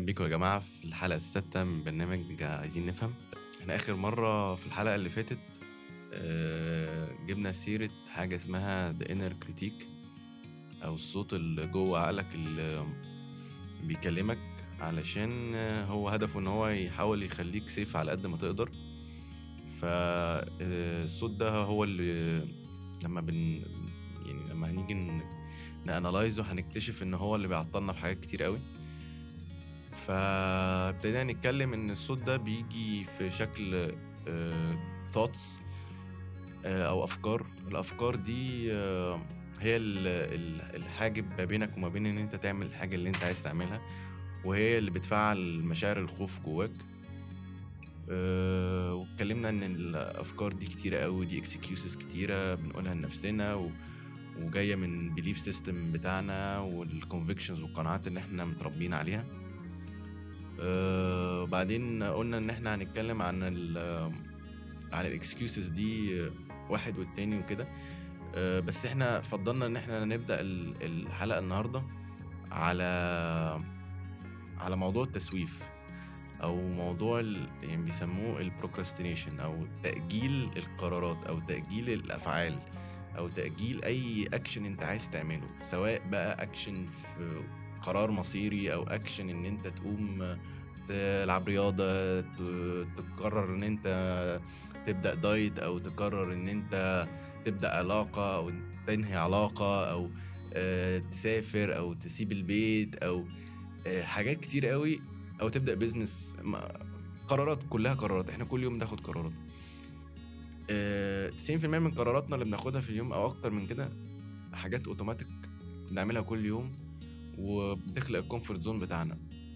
بيكم يا جماعة في الحلقة السادسة من برنامج عايزين نفهم احنا آخر مرة في الحلقة اللي فاتت آه، جبنا سيرة حاجة اسمها The Inner Critique أو الصوت اللي جوه عقلك اللي بيكلمك علشان هو هدفه إن هو يحاول يخليك سيف على قد ما تقدر فالصوت ده هو اللي لما بن يعني لما هنيجي نانلايزه هنكتشف ان هو اللي بيعطلنا في حاجات كتير قوي فابتدينا نتكلم ان الصوت ده بيجي في شكل ثوتس او افكار الافكار دي آه، هي ال- ال- الحاجب ما بينك وما بين ان انت تعمل الحاجه اللي انت عايز تعملها وهي اللي بتفعل مشاعر الخوف جواك أه واتكلمنا ان الافكار دي كتيره قوي دي اكسكيوزز كتيره بنقولها لنفسنا و... وجايه من بيليف سيستم بتاعنا والكونفكشنز والقناعات اللي احنا متربيين عليها أه وبعدين قلنا ان احنا هنتكلم عن ال عن الاكسكيوزز دي واحد والتاني وكده أه بس احنا فضلنا ان احنا نبدا ال- الحلقه النهارده على على موضوع التسويف او موضوع ال... يعني بيسموه البروكراستينيشن او تاجيل القرارات او تاجيل الافعال او تاجيل اي اكشن انت عايز تعمله سواء بقى اكشن في قرار مصيري او اكشن ان انت تقوم تلعب رياضه ت- تقرر ان انت تبدا دايت او تقرر ان انت تبدا علاقه او تنهي علاقه او آه، تسافر او تسيب البيت او آه، حاجات كتير قوي او تبدا بيزنس ما- قرارات كلها قرارات احنا كل يوم بناخد قرارات آه، 90% من قراراتنا اللي بناخدها في اليوم او اكتر من كده حاجات اوتوماتيك بنعملها كل يوم وبتخلق الكومفورت زون بتاعنا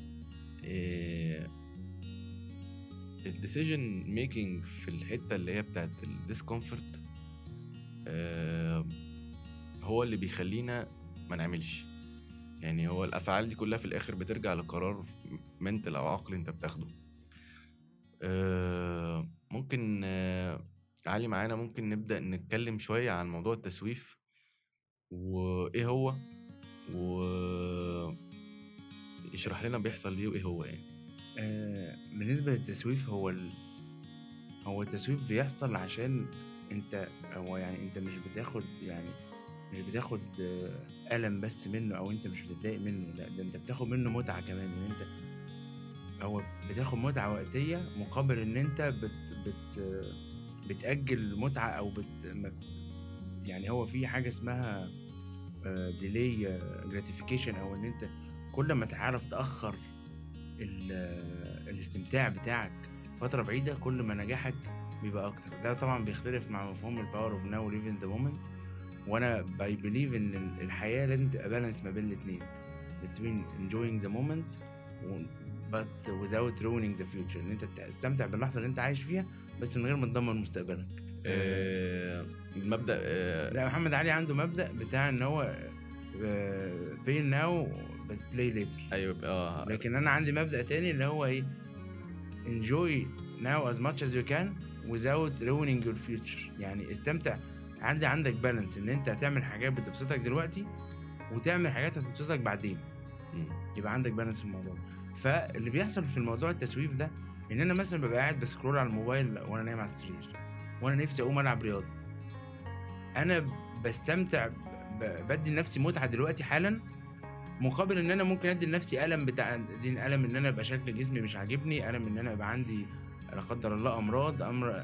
الديسيجن ميكنج في الحته اللي هي بتاعت الديسكومفورت هو اللي بيخلينا ما نعملش يعني هو الافعال دي كلها في الاخر بترجع لقرار منتل او عقلي انت بتاخده آه، ممكن آه، علي معانا ممكن نبدا نتكلم شويه عن موضوع التسويف وايه هو و يشرح لنا بيحصل ليه وايه هو يعني آه، بالنسبة للتسويف هو ال... هو التسويف بيحصل عشان انت هو يعني انت مش بتاخد يعني مش بتاخد آه، ألم بس منه أو انت مش بتتضايق منه لا ده انت بتاخد منه متعة كمان ان انت هو بتاخد متعة وقتية مقابل ان انت بت بت آه، بتأجل متعة أو بت ما بت- يعني هو في حاجة اسمها ديلي جراتيفيكيشن أو ان انت كل ما تعرف تأخر ال- الاستمتاع بتاعك فترة بعيدة كل ما نجاحك بيبقى أكتر ده طبعا بيختلف مع مفهوم الباور اوف ناو ليف ان ذا مومنت وأنا باي بليف إن ال- الحياة لازم تبقى بالانس ما بين الاتنين between enjoying the moment و- but without ruining the future إن أنت تستمتع باللحظة اللي أنت عايش فيها بس من غير ما تدمر مستقبلك آه، المبدا آه، لا محمد علي عنده مبدأ بتاع إن هو pay now بس play later ايوه اه لكن انا عندي مبدا تاني اللي هو ايه enjoy now as much as you can without ruining your future يعني استمتع عندي عندك بالانس ان انت هتعمل حاجات بتبسطك دلوقتي وتعمل حاجات هتبسطك بعدين مم. يبقى عندك بالانس في الموضوع فاللي بيحصل في الموضوع التسويف ده ان انا مثلا ببقى قاعد بسكرول على الموبايل وانا نايم على السرير وانا نفسي اقوم العب رياضه انا بستمتع ب- بدي لنفسي متعه دلوقتي حالا مقابل ان انا ممكن ادي لنفسي الم بتاع دي الم ان انا ابقى شكل جسمي مش عاجبني الم ان انا يبقى عندي لا قدر الله امراض امر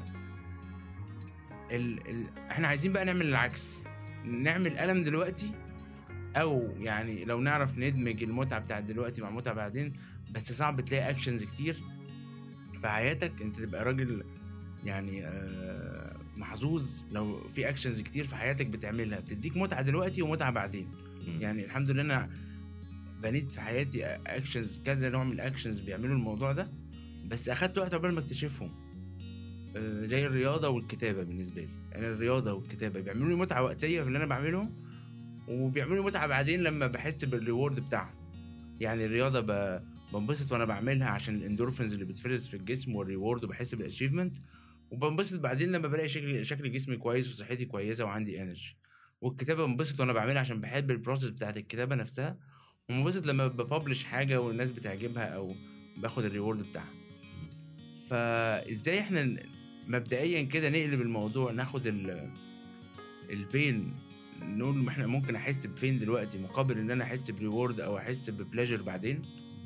ال... ال... احنا عايزين بقى نعمل العكس نعمل الم دلوقتي او يعني لو نعرف ندمج المتعه بتاعت دلوقتي مع متعه بعدين بس صعب تلاقي اكشنز كتير في حياتك انت تبقى راجل يعني آه، محظوظ لو في اكشنز كتير في حياتك بتعملها بتديك متعه دلوقتي ومتعه بعدين مم. يعني الحمد لله انا بنيت في حياتي اكشنز كذا نوع من الاكشنز بيعملوا الموضوع ده بس اخدت وقت قبل ما اكتشفهم آه، زي الرياضه والكتابه بالنسبه لي انا الرياضه والكتابه بيعملوا لي متعه وقتيه في اللي انا بعملهم وبيعملوا لي متعه بعدين لما بحس بالريورد بتاعهم يعني الرياضه ب... بنبسط وانا بعملها عشان الاندورفينز اللي بتفرز في الجسم والريورد وبحس بالاتشيفمنت وبنبسط بعدين لما بلاقي شكل شكل جسمي كويس وصحتي كويسه وعندي انرجي والكتابه بنبسط وانا بعملها عشان بحب البروسيس بتاعت الكتابه نفسها ومنبسط لما ببلش حاجه والناس بتعجبها او باخد الريورد بتاعها فازاي احنا ن- مبدئيا كده نقلب الموضوع ناخد ال البين نقول ما احنا ممكن احس بفين دلوقتي مقابل ان انا احس بريورد او احس ببلاجر بعدين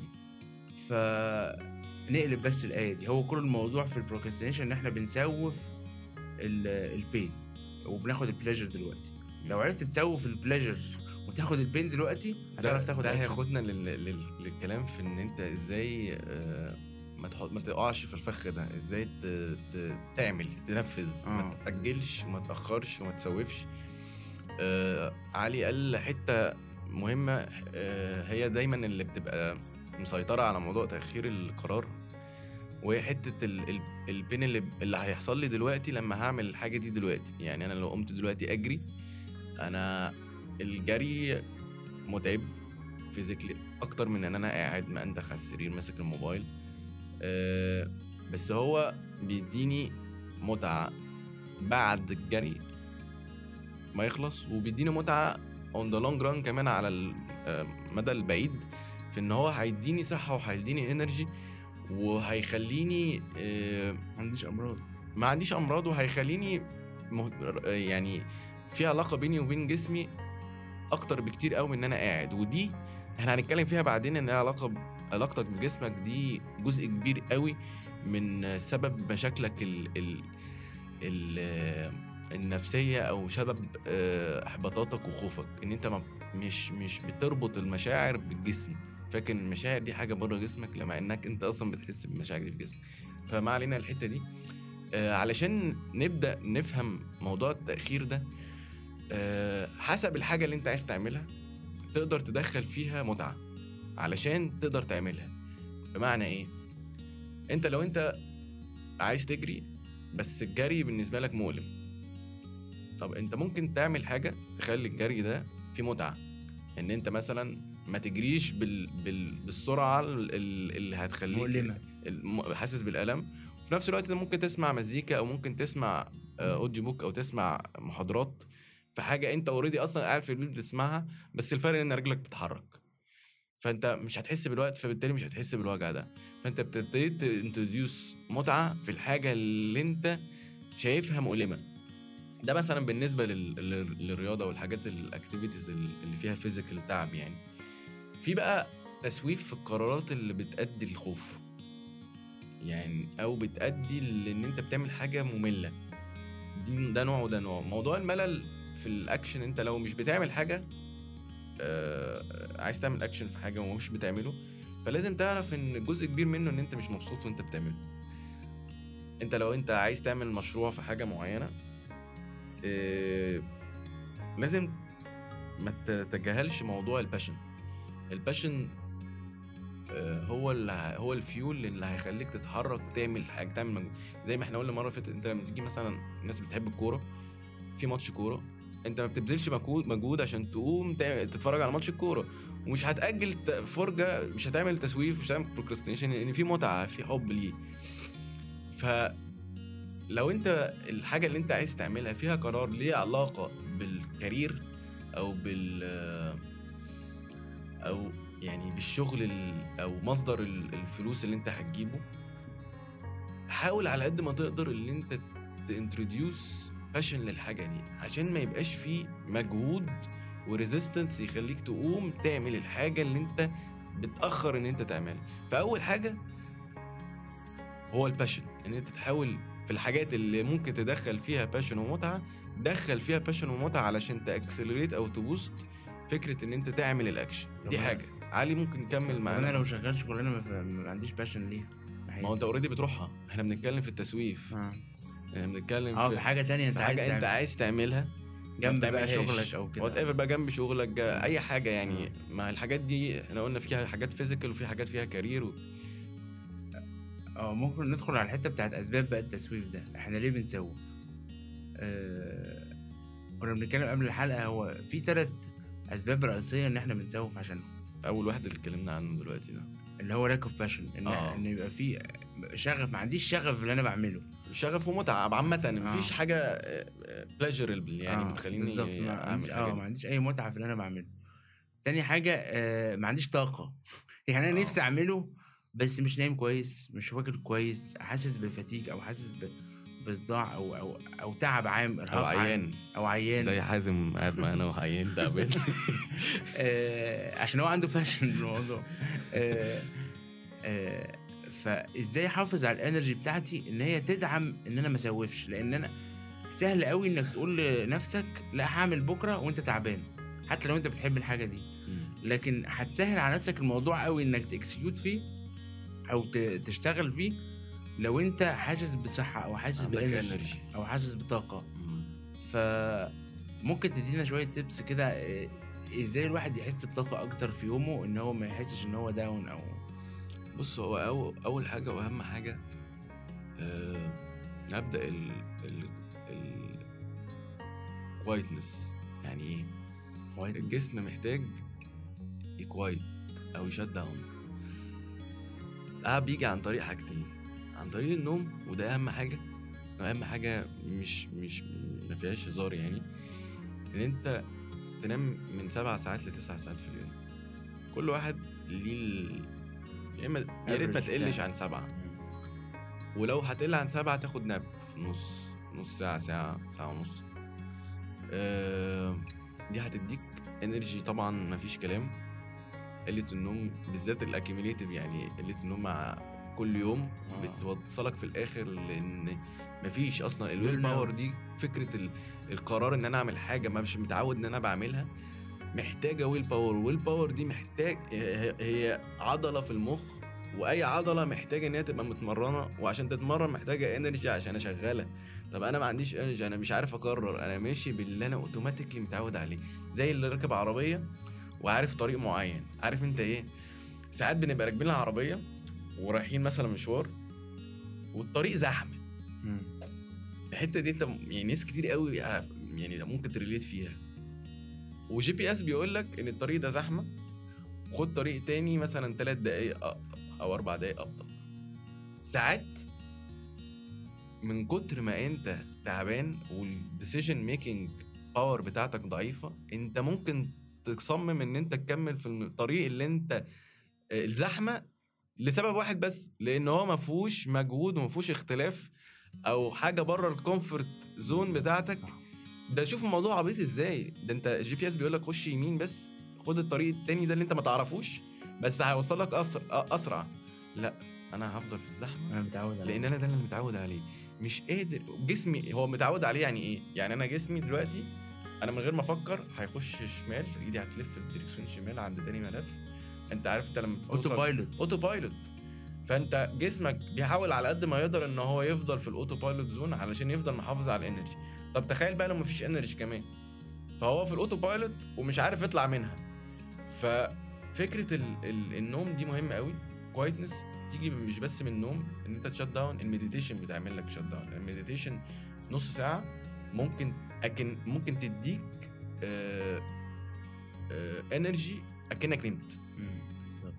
فنقلب بس الايه دي هو كل الموضوع في البروكراستينيشن ان احنا بنسوف البين وبناخد البلاجر دلوقتي لو عرفت تسوف البلاجر وتاخد البين دلوقتي ده, هتعرف تاخد ده action. هياخدنا لل... لل... للكلام في ان انت ازاي آه، ما تحط ما تقعش في الفخ ده ازاي ت... ت... تعمل تنفذ ما آه. تاجلش وما تاخرش وما تسوفش آه علي قال حته مهمه آه هي دايما اللي بتبقى مسيطره على موضوع تاخير القرار وهي حته ال... ال... البين اللي اللي هيحصل لي دلوقتي لما هعمل الحاجه دي دلوقتي يعني انا لو قمت دلوقتي اجري انا الجري متعب فيزيكلي اكتر من ان انا قاعد مأنتخ على السرير ماسك الموبايل أه بس هو بيديني متعة بعد الجري ما يخلص وبيديني متعة اون ذا لونج ران كمان على المدى البعيد في ان هو هيديني صحة وهيديني انرجي وهيخليني أه ما عنديش امراض ما عنديش امراض وهيخليني مه... يعني في علاقه بيني وبين جسمي اكتر بكتير قوي من ان انا قاعد ودي احنا هنتكلم فيها بعدين ان هي علاقه ب... علاقتك بجسمك دي جزء كبير قوي من سبب مشاكلك ال... ال... ال... النفسيه او سبب آه، احباطاتك وخوفك ان انت ما مش مش بتربط المشاعر بالجسم فاكر إن المشاعر دي حاجه بره جسمك لما انك انت اصلا بتحس بالمشاعر دي في جسمك فما علينا الحته دي آه، علشان نبدا نفهم موضوع التاخير ده آه، حسب الحاجه اللي انت عايز تعملها تقدر تدخل فيها متعه علشان تقدر تعملها بمعنى ايه انت لو انت عايز تجري بس الجري بالنسبه لك مؤلم طب انت ممكن تعمل حاجه تخلي الجري ده فيه متعه ان انت مثلا ما تجريش بال... بال... بالسرعه ال- ال- اللي هتخليك مؤلمة. الم- حاسس بالالم وفي نفس الوقت انت ممكن تسمع مزيكا او ممكن تسمع آه، اوديو بوك او تسمع محاضرات في حاجه انت اوريدي اصلا قاعد في البيت بتسمعها بس الفرق ان رجلك بتتحرك فانت مش هتحس بالوقت فبالتالي مش هتحس بالوجع ده فانت بتبتدي تنتروديوس متعه في الحاجه اللي انت شايفها مؤلمه ده مثلا بالنسبه لل... لل- للرياضه والحاجات الاكتيفيتيز اللي فيها فيزيكال تعب يعني في بقى تسويف في القرارات اللي بتأدي الخوف يعني او بتأدي لان انت بتعمل حاجه ممله دي ده نوع وده نوع موضوع الملل في الاكشن انت لو مش بتعمل حاجه آه عايز تعمل اكشن في حاجه ومش بتعمله فلازم تعرف ان جزء كبير منه ان انت مش مبسوط وانت بتعمله انت لو انت عايز تعمل مشروع في حاجه معينه آه لازم ما تتجاهلش موضوع الباشن الباشن آه، هو اللي ه- هو الفيول اللي هيخليك تتحرك تعمل حاجه تعمل مجهود زي ما احنا قلنا مره فاتت انت لما تيجي مثلا الناس اللي بتحب الكوره في ماتش كوره انت ما بتبذلش مجهود مجهود عشان تقوم تع- تتفرج على ماتش الكوره ومش هتاجل ت- فرجه مش هتعمل تسويف مش هتعمل بروكراستينيشن لان في متعه في حب ليه ف لو انت الحاجه اللي انت عايز تعملها فيها قرار ليه علاقه بالكارير او بال او يعني بالشغل ال- او مصدر ال- الفلوس اللي انت هتجيبه حاول على قد ما تقدر ان انت تانتروديوس باشن للحاجه دي عشان ما يبقاش فيه مجهود وريزيستنس يخليك تقوم تعمل الحاجه اللي انت بتاخر ان انت تعملها فاول حاجه هو الباشن ان انت تحاول في الحاجات اللي ممكن تدخل فيها باشن ومتعه دخل فيها باشن ومتعه علشان تاكسلريت او تبوست فكره ان انت تعمل الاكشن دي طب حاجه علي ممكن نكمل انا معانا لو شغال شغلانه ما, ف- ما عنديش باشن ليها ما هو انت اوريدي بتروحها احنا بنتكلم في التسويف اه احنا بنتكلم اه في حاجه تانية انت في عايز حاجه انت تعمل- عايز تعملها جنب بقى شغلك او كده وات ايفر بقى جنب شغلك جا- اي حاجه يعني ما الحاجات دي احنا قلنا فيها حاجات فيزيكال وفي حاجات فيها كارير و... اه ممكن ندخل على الحته بتاعت اسباب بقى التسويف ده احنا ليه بنسوف آه كنا بنتكلم قبل الحلقه هو في ثلاث اسباب رئيسيه ان احنا بنسوف عشانهم اول واحد اللي اتكلمنا عنه دلوقتي ده اللي هو لاك اوف باشن ان آه. ان يبقى في شغف ما عنديش شغف اللي انا بعمله شغف ومتعه عامه مفيش آه. حاجه بليجربل يعني آه، بتخليني بالظبط ما اعمل عنديش اه حاجه ما عنديش اي متعه في اللي انا بعمله تاني حاجه آه ما عنديش طاقه يعني انا آه. نفسي اعمله بس مش نايم كويس مش واكل كويس حاسس بفتيج او حاسس ب... بصداع او او او تعب عام ارهاق او عام، عيان او عيان زي حازم قاعد معانا وعيان تعبان آه عشان هو عنده باشن في الموضوع آه آه فازاي احافظ على الانرجي بتاعتي ان هي تدعم ان انا ما اسوفش لان انا سهل قوي انك تقول لنفسك لا هعمل بكره وانت تعبان حتى لو انت بتحب الحاجه دي لكن هتسهل على نفسك الموضوع قوي انك تكسكيوت فيه او ت- تشتغل فيه لو انت حاسس بصحه او حاسس عندك بانرجي انرجي او حاسس بطاقه فممكن تدينا شويه تيبس كده إيه، ازاي الواحد يحس بطاقه اكتر في يومه ان هو ما يحسش ان هو داون او بص هو أو اول حاجه واهم حاجه آه نبدا ال ال ال quietness يعني ايه الجسم محتاج يكوايت او يشت داون ده بيجي عن طريق حاجتين عن طريق النوم وده اهم حاجه اهم حاجه مش مش ما فيهاش هزار يعني ان انت تنام من سبع ساعات لتسع ساعات في اليوم كل واحد ليه ال... يا اما يا ريت ما Average تقلش بتاعه. عن سبعه ولو هتقل عن سبعه تاخد ناب في نص نص ساعه ساعه ساعه ونص آه، دي هتديك انرجي طبعا مفيش كلام قله النوم بالذات الاكيميليتيف يعني قله النوم مع كل يوم آه. بتوصلك في الاخر لان مفيش اصلا الويل Burnout. باور دي فكره ال... القرار ان انا اعمل حاجه ما مش متعود ان انا بعملها محتاجه ويل باور ويل باور دي محتاج هي هي عضله في المخ واي عضله محتاجه ان هي تبقى متمرنه وعشان تتمرن محتاجه انرجي عشان اشغلها طب انا ما عنديش انرجي انا مش عارف اقرر انا ماشي باللي انا اوتوماتيكلي متعود عليه زي اللي راكب عربيه وعارف طريق معين عارف انت ايه ساعات بنبقى راكبين العربيه ورايحين مثلا مشوار والطريق زحمه مم. الحته دي انت يعني ناس كتير قوي يعني ممكن تريليت فيها وجي بي اس بيقول لك ان الطريق ده زحمه خد طريق تاني مثلا ثلاث دقايق ابطا او اربع دقايق ابطا ساعات من كتر ما انت تعبان والديسيجن ميكنج باور بتاعتك ضعيفه انت ممكن تصمم ان انت تكمل في الطريق اللي انت آه، الزحمه لسبب واحد بس لان هو ما فيهوش مجهود وما فيهوش اختلاف او حاجه بره الكومفورت زون بتاعتك ده شوف الموضوع عبيط ازاي ده انت الجي بي اس بيقول لك خش يمين بس خد الطريق التاني ده اللي انت ما تعرفوش بس هيوصلك اسرع اسرع لا انا هفضل في الزحمه انا متعود على لان انا ده اللي متعود عليه مش قادر جسمي هو متعود عليه يعني ايه يعني انا جسمي دلوقتي انا من غير ما افكر هيخش شمال ايدي هتلف الديركسيون شمال عند تاني ملف انت عارف انت لما اوتو بتوصل- بايلوت اوتو بايلوت فانت جسمك بيحاول على قد ما يقدر ان هو يفضل في الاوتو بايلوت زون علشان يفضل محافظ على الانرجي طب تخيل بقى لو مفيش انرجي كمان فهو في الاوتو بايلوت ومش عارف يطلع منها ففكره ال ال النوم دي مهمه قوي كوايتنس تيجي مش بس من النوم ان انت تشت داون المديتيشن بتعمل لك شت داون المديتيشن نص ساعه ممكن أكن ممكن تديك آه آه انرجي اكنك نمت بالظبط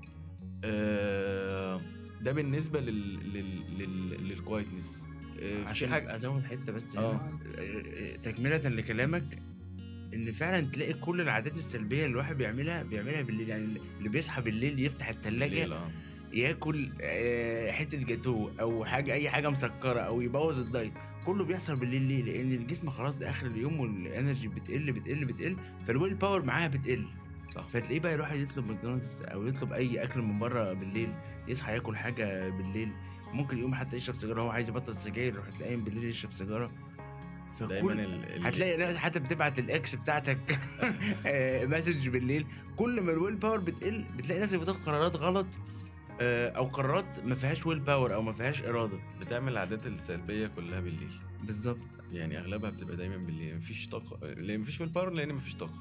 آه، ده بالنسبه لل لل لل للكوايتنس آه، في عشان حاجه ازود حته بس آه. هنا آه، تكمله لكلامك ان فعلا تلاقي كل العادات السلبيه اللي الواحد بيعملها بيعملها بالليل يعني اللي بيصحى بالليل يفتح الثلاجه بالليل، آه. ياكل آه، حته جاتوه او حاجه اي حاجه مسكره او يبوظ الدايت كله بيحصل بالليل ليه لان الجسم خلاص ده اخر اليوم والانرجي بتقل بتقل بتقل فالويل باور معاها بتقل صح فتلاقيه بقى يروح يطلب ماكدونالدز او يطلب اي اكل من بره بالليل يصحى ياكل حاجه بالليل ممكن يقوم حتى يشرب سيجاره هو عايز يبطل سجاير يروح تلاقيه بالليل يشرب سيجاره دايما فكل ال... ال... هتلاقي ناس حتى بتبعت الاكس بتاعتك آه، مسج بالليل كل ما الويل باور بتقل بتلاقي نفسك بتاخد قرارات غلط آه، او قرارات ما فيهاش ويل باور او ما فيهاش اراده بتعمل العادات السلبيه كلها بالليل بالظبط يعني اغلبها بتبقى دايما بالليل مفيش طاقه لان مفيش ويل باور لان مفيش طاقه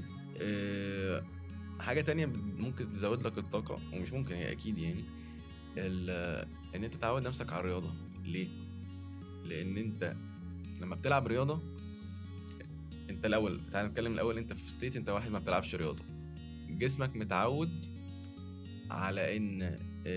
آه، حاجه تانية بت- ممكن تزود لك الطاقه ومش ممكن هي اكيد يعني ال- ان انت تعود نفسك على الرياضه ليه لان انت لما بتلعب رياضه انت الاول تعال نتكلم الاول انت في ستيت انت واحد ما بتلعبش رياضه جسمك متعود على ان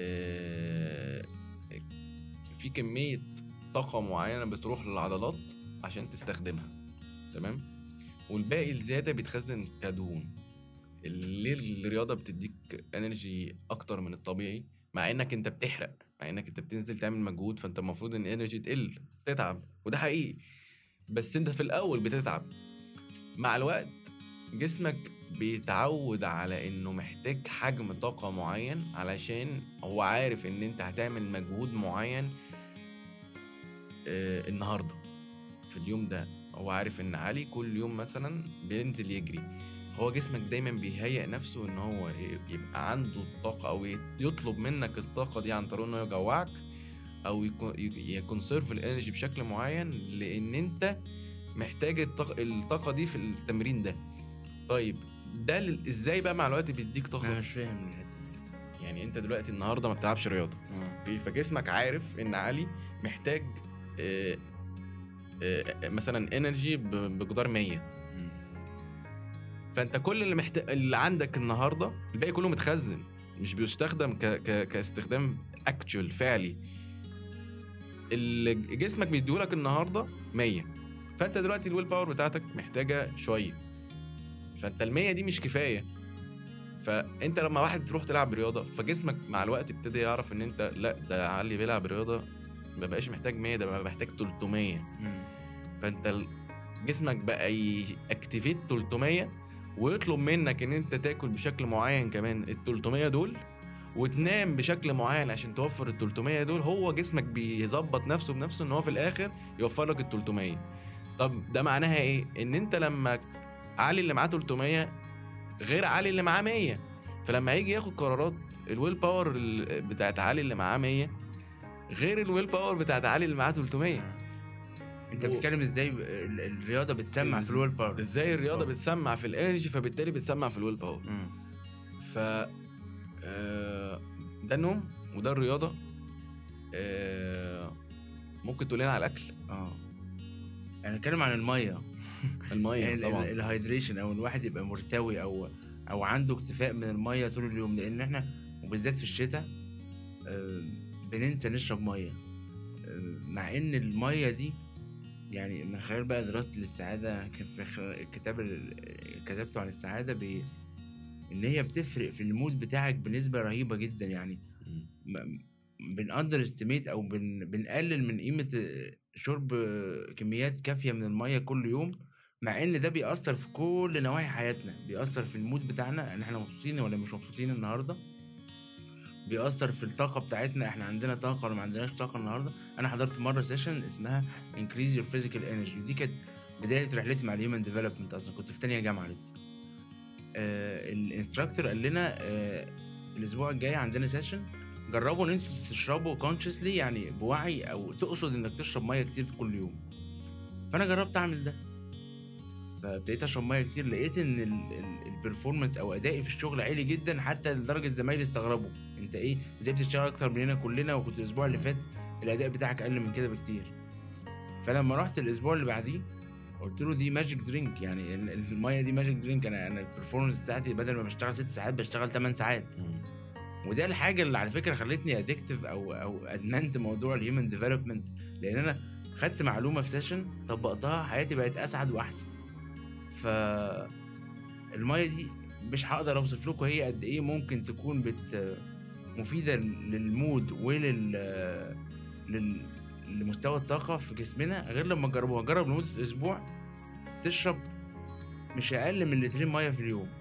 آه، في كميه طاقه معينه بتروح للعضلات عشان تستخدمها تمام والباقي الزياده بيتخزن كدهون ليه الرياضه بتديك انرجي اكتر من الطبيعي مع انك انت بتحرق مع انك انت بتنزل تعمل مجهود فانت المفروض ان الانرجي تقل تتعب وده حقيقي بس انت في الاول بتتعب مع الوقت جسمك بيتعود على انه محتاج حجم طاقه معين علشان هو عارف ان انت هتعمل مجهود معين آه النهارده في اليوم ده هو عارف ان علي كل يوم مثلا بينزل يجري هو جسمك دايما بيهيئ نفسه ان هو يبقى عنده الطاقه او يطلب منك الطاقه دي عن طريق انه يجوعك او يكونسيرف الانرجي بشكل معين لان انت محتاج الطاقه دي في التمرين ده طيب ده ازاي بقى مع الوقت بيديك طاقه انا مش فاهم الحته يعني انت دلوقتي النهارده ما بتلعبش رياضه آه. فجسمك عارف ان علي محتاج آه، آه، مثلا انرجي بجدار 100 فانت كل اللي محتاج اللي عندك النهارده الباقي كله متخزن مش بيستخدم ك... ك... كاستخدام اكتشوال فعلي اللي جسمك بيديهولك النهارده 100 فانت دلوقتي الويل باور بتاعتك محتاجه شويه فانت ال 100 دي مش كفايه فانت لما واحد تروح تلعب رياضه فجسمك مع الوقت ابتدي يعرف ان انت لا ده علي بيلعب رياضه ما بقاش محتاج 100 ده بقى محتاج 300 فانت جسمك بقى ياكتيفيت 300 ويطلب منك ان انت تاكل بشكل معين كمان ال 300 دول وتنام بشكل معين عشان توفر ال 300 دول هو جسمك بيظبط نفسه بنفسه ان هو في الاخر يوفر لك ال 300 طب ده معناها ايه ان انت لما علي اللي معاه 300 غير علي اللي معاه 100 فلما يجي ياخد قرارات الويل باور بتاعت علي اللي معاه 100 غير الويل باور بتاعت علي اللي معاه 300 انت بتتكلم ازاي الرياضه بتسمع في الويل باور ازاي الرياضه بتسمع في الانرجي فبالتالي بتسمع في الويل باور ف آه، ده النوم وده الرياضه آه، ممكن تقول لنا على الاكل اه يعني نتكلم عن الميه الميه يعني طبعا الهايدريشن او الواحد يبقى مرتوي او او عنده اكتفاء من الميه طول اليوم لان احنا وبالذات في الشتاء آه، بننسى نشرب ميه مع ان الميه دي يعني من خلال بقى دراستي للسعادة كان في الكتاب اللي كتبته عن السعادة بي إن هي بتفرق في المود بتاعك بنسبة رهيبة جدا يعني بنقدر استيميت أو بن بنقلل من قيمة شرب كميات كافية من المية كل يوم مع إن ده بيأثر في كل نواحي حياتنا بيأثر في المود بتاعنا إن إحنا مبسوطين ولا مش مبسوطين النهاردة بيأثر في الطاقة بتاعتنا احنا عندنا طاقة ولا ما عندناش طاقة النهاردة انا حضرت مرة سيشن اسمها increase your physical energy ودي كانت بداية رحلتي مع الهيومن ديفلوبمنت اصلا كنت في تانية جامعة لسه آه الانستراكتور قال لنا آه الاسبوع الجاي عندنا سيشن جربوا ان انتوا تشربوا كونشسلي يعني بوعي او تقصد انك تشرب ميه كتير كل يوم فانا جربت اعمل ده فابتديت اشرب ميه كتير لقيت ان البرفورمانس او ادائي في الشغل عالي جدا حتى لدرجه زمايلي استغربوا انت ايه ازاي بتشتغل اكتر مننا كلنا وكنت الاسبوع اللي فات الاداء بتاعك اقل من كده بكتير فلما رحت الاسبوع اللي بعديه قلت له دي ماجيك درينك يعني الميه دي ماجيك درينك انا انا البرفورمانس بتاعتي بدل ما بشتغل ست ساعات بشتغل 8 ساعات وده الحاجه اللي على فكره خلتني ادكتيف او او ادمنت موضوع الهيومن ديفلوبمنت لان انا خدت معلومه في سيشن طبقتها حياتي بقت اسعد واحسن ف الميه دي مش هقدر اوصف لكم هي قد ايه ممكن تكون بت مفيده للمود ولل لل... لمستوى الطاقه في جسمنا غير لما تجربوها جرب لمده اسبوع تشرب مش اقل من لترين ميه في اليوم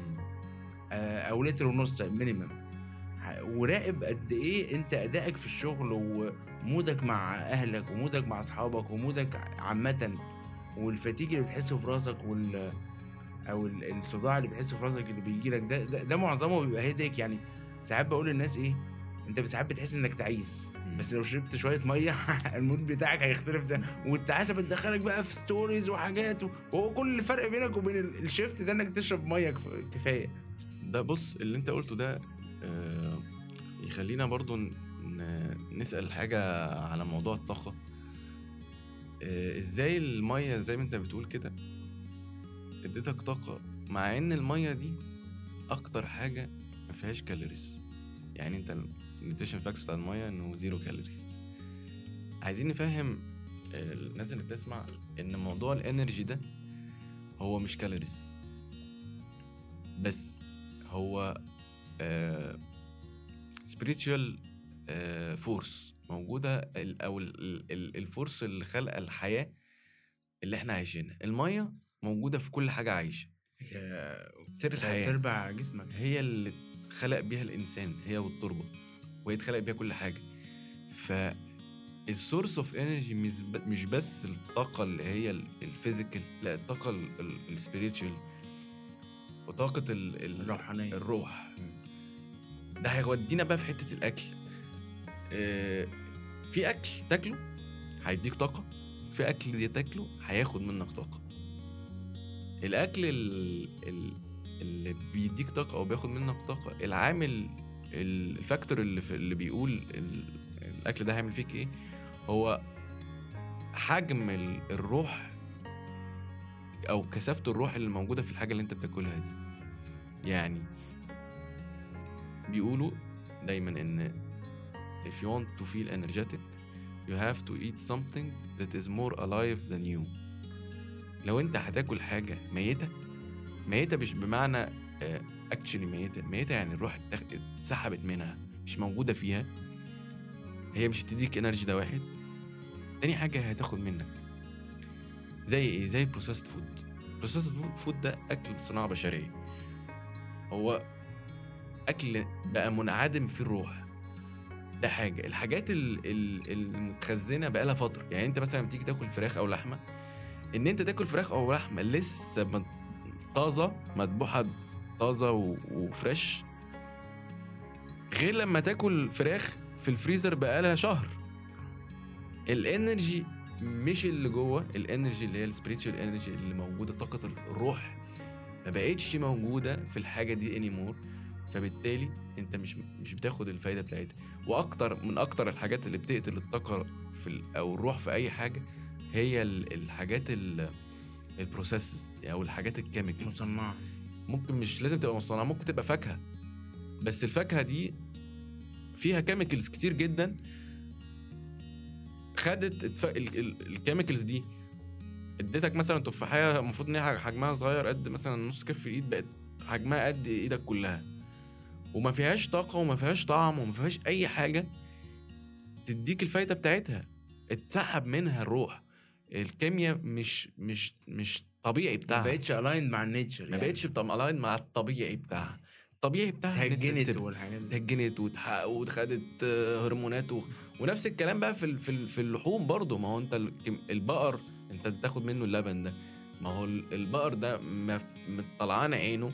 آه، او لتر ونص مينيمم وراقب قد ايه انت ادائك في الشغل ومودك مع اهلك ومودك مع اصحابك ومودك عامه والفتيج اللي بتحسه في راسك وال او الصداع اللي بتحسه في راسك اللي بيجي لك ده, ده, ده معظمه بيبقى هيديك يعني ساعات بقول للناس ايه انت ساعات بتحس انك تعيس بس لو شربت شويه ميه المود بتاعك هيختلف ده والتعاسه بتدخلك بقى في ستوريز وحاجات وهو كل الفرق بينك وبين الشيفت ده انك تشرب ميه كفايه ده بص اللي انت قلته ده آه يخلينا برضو نسال حاجه على موضوع الطاقه آه ازاي الميه زي ما انت بتقول كده اديتك طاقه مع ان الميه دي اكتر حاجه ما فيهاش كالوريز يعني انت النيوتريشن فاكس بتاع الميه انه زيرو كالوريز عايزين نفهم الناس اللي بتسمع ان موضوع الانرجي ده هو مش كالوريز بس هو سبيريتشوال فورس موجوده ال- او الفورس اللي خلق الحياه اللي احنا عايشينها الميه موجوده في كل حاجه عايشه هي سر تلات الحياه ارباع جسمك هي اللي خلق بيها الانسان هي والتربه وهي اتخلق بيها كل حاجه ف السورس اوف انرجي مش بس الطاقه اللي هي الفيزيكال لا الطاقه السبيريتشوال وطاقه ال- ال- الروحانية. الروح ده هيودينا بقى في حته الاكل آه، في اكل تاكله هيديك طاقه في اكل دي تاكله هياخد منك طاقه الاكل ال- ال- اللي بيديك طاقه او بياخد منك طاقه العامل ال- الفاكتور اللي في اللي بيقول ال- الاكل ده هيعمل فيك ايه هو حجم ال- الروح او كثافه الروح اللي موجوده في الحاجه اللي انت بتاكلها دي يعني بيقولوا دايما ان if you want to feel energetic you have to eat something that is more alive than you لو انت هتاكل حاجه ميته ميته مش بمعنى اكشلي ميته ميته يعني الروح اتاخ- اتسحبت منها مش موجوده فيها هي مش هتديك انرجي ده واحد تاني حاجه هتاخد منك زي ايه زي بروسيسد فود بروسيسد فود ده اكل صناعه بشريه هو اكل بقى منعدم فيه الروح ده حاجه الحاجات ال- ال- المتخزنه بقى لها فتره يعني انت مثلا لما تيجي تاكل فراخ او لحمه ان انت تاكل فراخ او لحمه لسه من- طازه مذبوحه طازه و- وفريش غير لما تاكل فراخ في الفريزر بقالها شهر الانرجي مش اللي جوه الانرجي اللي هي السبريتشوال انرجي اللي موجوده طاقه الروح ما بقتش موجوده في الحاجه دي انيمور فبالتالي انت مش مش بتاخد الفايده بتاعتها واكتر من اكتر الحاجات اللي بتقتل الطاقه في ال- او الروح في اي حاجه هي ال- الحاجات ال- البروسيس او الحاجات الكيميكال مصنعة ممكن مش لازم تبقى مصنعه ممكن تبقى فاكهه بس الفاكهه دي فيها كيميكلز كتير جدا خدت الف... ال... ال... الكيميكلز دي اديتك مثلا تفاحيه المفروض ان هي حجمها صغير قد مثلا نص كف الايد بقت حجمها قد ايدك كلها وما فيهاش طاقه وما فيهاش طعم وما فيهاش اي حاجه تديك الفايده بتاعتها اتسحب منها الروح الكيمياء مش مش مش طبيعي ما بتاعها بقتش الاين مع النيتشر ما بقتش بتالاين مع الطبيعي بتاعها الطبيعي بتاعها إن أنت تهجنت تسيب- والحاجات دي اتهجنت وتح- وخدت آه، هرمونات و... ونفس الكلام بقى في ال- في ال- في اللحوم برضو ما هو انت ال- البقر انت بتاخد منه اللبن ده ما هو ال- البقر ده ما- مطلعان عينه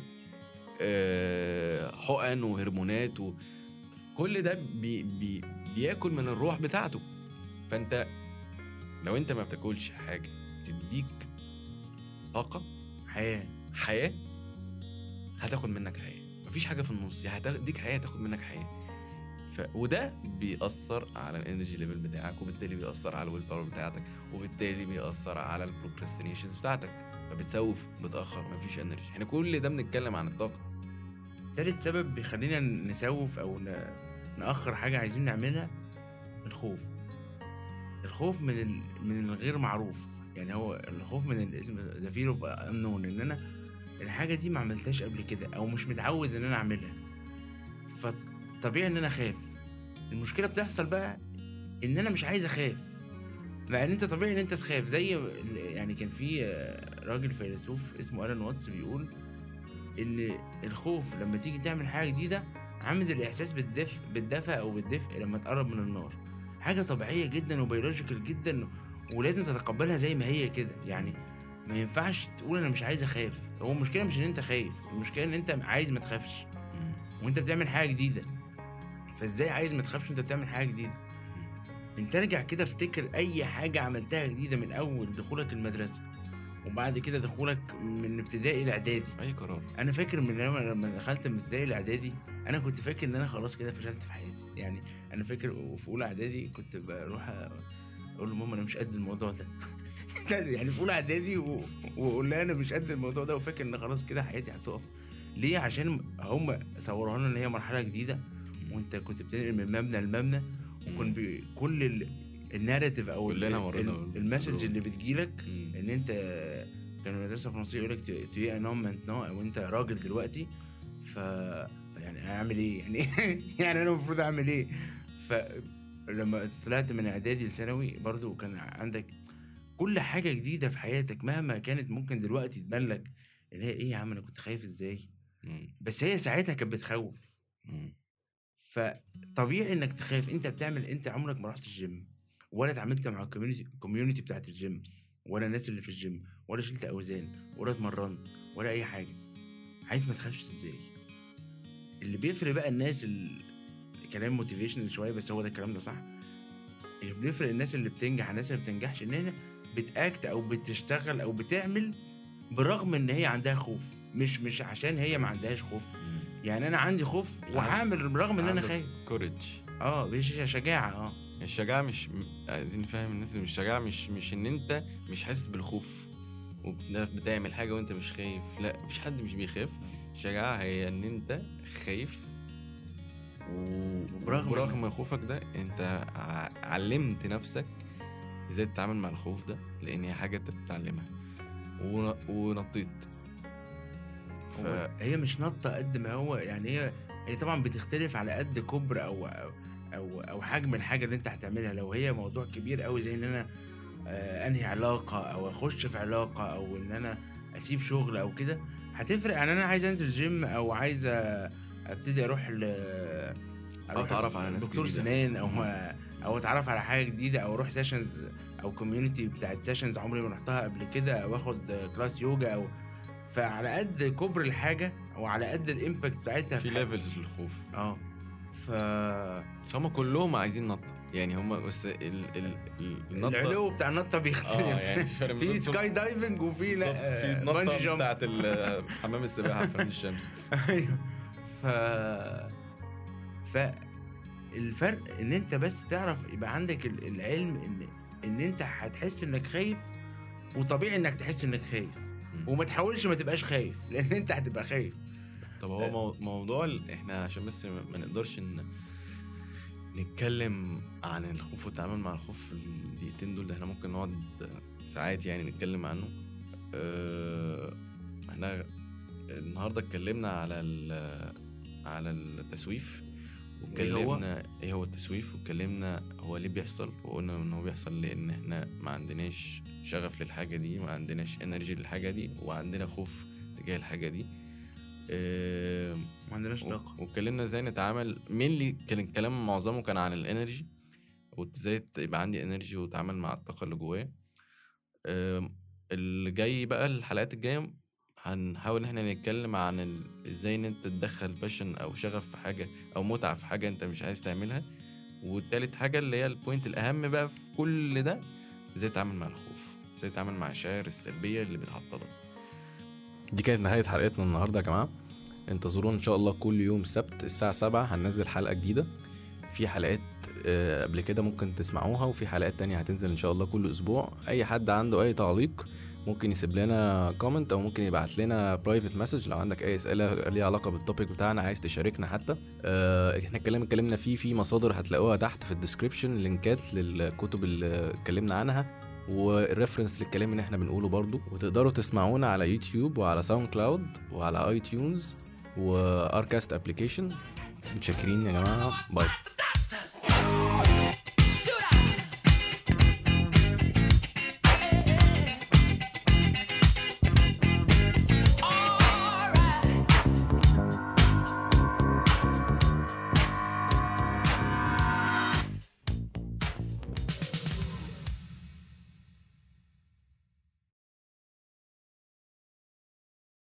آه، حقن وهرمونات و... كل ده بي... بي... بياكل من الروح بتاعته فانت لو انت ما بتاكلش حاجه تديك طاقه حياة حياه هتاخد منك حياه مفيش حاجه في النص يا هتديك حياه تاخد منك حياه ف... وده بيأثر على الانرجي ليفل بتاعك وبالتالي بيأثر على الويل باور بتاعتك وبالتالي بيأثر على البروكراستينيشنز بتاعتك فبتسوف بتأخر مفيش انرجي احنا كل ده بنتكلم عن الطاقه تالت سبب بيخلينا نسوف او ن- نأخر حاجة عايزين نعملها الخوف الخوف من ال... من الغير معروف يعني هو الخوف من الاسم ذا فير اوف انون ان انا الحاجة دي ما عملتهاش قبل كده او مش متعود ان انا اعملها فطبيعي ان انا اخاف المشكلة بتحصل بقى ان انا مش عايز اخاف مع ان انت طبيعي ان انت تخاف زي ال- يعني كان في آه، راجل فيلسوف اسمه الان واتس بيقول ان الخوف لما تيجي تعمل حاجه جديده عامل زي الاحساس بالدفء بالدفى او بالدفء لما تقرب من النار حاجه طبيعيه جدا وبيولوجيكال جدا ولازم تتقبلها زي ما هي كده يعني ما ينفعش تقول انا مش عايز اخاف هو المشكله مش ان انت خايف المشكله ان انت عايز ما تخافش وانت بتعمل حاجه جديده فازاي عايز ما تخافش وانت بتعمل حاجه جديده انت ارجع كده افتكر اي حاجه عملتها جديده من اول دخولك المدرسه وبعد كده دخولك من ابتدائي لاعدادي اي قرار انا فاكر من لما لما دخلت من ابتدائي لاعدادي انا كنت فاكر ان انا خلاص كده فشلت في حياتي يعني انا فاكر في اولى اعدادي كنت بروح اقول لماما انا مش قد الموضوع ده يعني في اولى اعدادي و- واقول لها انا مش قد الموضوع ده وفاكر ان خلاص كده حياتي هتقف ليه عشان هم صوروها لنا ان هي مرحله جديده وانت كنت بتنقل من مبنى لمبنى وكان بي- كل ال- الناريتيف او ال- كلنا ال- مرينا ال- بال- المسج بالروح. اللي بتجيلك مم. ان انت كان المدرسه الفرنسيه يقول لك تو ان هوم نو او انت راجل دلوقتي ف يعني اعمل ايه يعني يعني انا المفروض اعمل ايه فلما طلعت من اعدادي لثانوي برضو كان عندك كل حاجه جديده في حياتك مهما كانت ممكن دلوقتي تبان لك اللي هي ايه يا عم انا كنت خايف ازاي مم. بس هي ساعتها كانت بتخوف مم. فطبيعي انك تخاف انت بتعمل انت عمرك ما رحت الجيم ولا اتعاملت مع الكوميونتي الكوميونتي بتاعت الجيم ولا الناس اللي في الجيم ولا شلت اوزان ولا اتمرنت ولا اي حاجه عايز ما تخافش ازاي اللي بيفرق بقى الناس ال... كلام موتيفيشنال شويه بس هو ده الكلام ده صح اللي بيفرق الناس اللي بتنجح الناس اللي بتنجحش ان هي بتاكت او بتشتغل او بتعمل برغم ان هي عندها خوف مش مش عشان هي ما عندهاش خوف مم. يعني انا عندي خوف وهعمل برغم ان انا عندك خايف كوريج اه مش شجاعه اه الشجاعة مش م- عايزين نفهم الناس اللي مش الشجاعة مش مش ان انت مش حاسس بالخوف وبتعمل حاجة وانت مش خايف لا مفيش حد مش بيخاف الشجاعة هي ان انت خايف وبرغم وبرغم خوفك ده انت ع- علمت نفسك ازاي تتعامل مع الخوف ده لان هي حاجة انت بتتعلمها ون- ونطيت ف... هو هي مش نطه قد ما هو يعني هي هي طبعا بتختلف على قد كبر او او او, أو حجم الحاجه اللي انت هتعملها لو هي موضوع كبير قوي زي ان انا آه انهي علاقه او اخش في علاقه او ان انا اسيب شغل او كده هتفرق عن انا عايز انزل جيم او عايز آه، ابتدي اروح ل أروح أتعرف على ناس دكتور جديدة. سنان او مم. او اتعرف على حاجه جديده او اروح سيشنز او كوميونتي بتاعت سيشنز عمري ما رحتها قبل كده او اخد كلاس يوجا او فعلى قد كبر الحاجه او على قد الامباكت بتاعتها في حاجة- ليفلز للخوف اه ف بس هم كلهم عايزين نطة يعني هم بس ال... ال... ال... النطة العلو بتاع النطه بيختلف اه يعني في فرق في بين سكاي دايفنج وفي بالظبط، لا في آه، النطة بانجي جامب. بتاعت ال- حمام السباحة في عين الشمس ايوه ف فالفرق ان انت بس تعرف يبقى عندك ال- العلم ان ان انت هتحس انك خايف وطبيعي انك تحس انك خايف وما تحاولش ما تبقاش خايف لان انت هتبقى خايف طب هو مو... موضوع ال... احنا عشان بس ما ما نقدرش ان نتكلم عن الخوف والتعامل مع الخوف في الدقيقتين دول ده احنا ممكن نقعد ساعات يعني نتكلم عنه اه... احنا النهارده اتكلمنا على ال... على التسويف إيه هو؟ واتكلمنا ايه هو التسويف واتكلمنا هو ليه بيحصل وقلنا ان هو بيحصل لان احنا ما عندناش شغف للحاجه دي ما عندناش انرجي للحاجه دي وعندنا خوف تجاه الحاجه دي آه، ما عندناش و- طاقه واتكلمنا ازاي نتعامل مين كان الكلام معظمه كان عن الانرجي وازاي يبقى عندي انرجي واتعامل مع الطاقه اللي جوايا آم، اللي جاي بقى الحلقات الجايه هنحاول ان احنا نتكلم عن ال... ازاي ان انت تدخل باشن او شغف في حاجه او متعه في حاجه انت مش عايز تعملها والتالت حاجه اللي هي البوينت الاهم بقى في كل ده ازاي تتعامل مع الخوف ازاي تتعامل مع الشعائر السلبيه اللي بتعطلك دي كانت نهايه حلقتنا النهارده يا جماعه انتظرونا ان شاء الله كل يوم سبت الساعه 7 هننزل حلقه جديده في حلقات آه، قبل كده ممكن تسمعوها وفي حلقات تانية هتنزل ان شاء الله كل اسبوع اي حد عنده اي تعليق ممكن يسيب لنا كومنت او ممكن يبعت لنا برايفت مسج لو عندك اي اسئله ليها علاقه بالتوبيك بتاعنا عايز تشاركنا حتى آه، احنا الكلام اللي اتكلمنا فيه في مصادر هتلاقوها تحت في الديسكربشن لينكات للكتب اللي اتكلمنا عنها والريفرنس للكلام اللي احنا بنقوله برضو وتقدروا تسمعونا على يوتيوب وعلى ساوند كلاود وعلى اي تيونز واركاست ابلكيشن متشكرين يا جماعه باي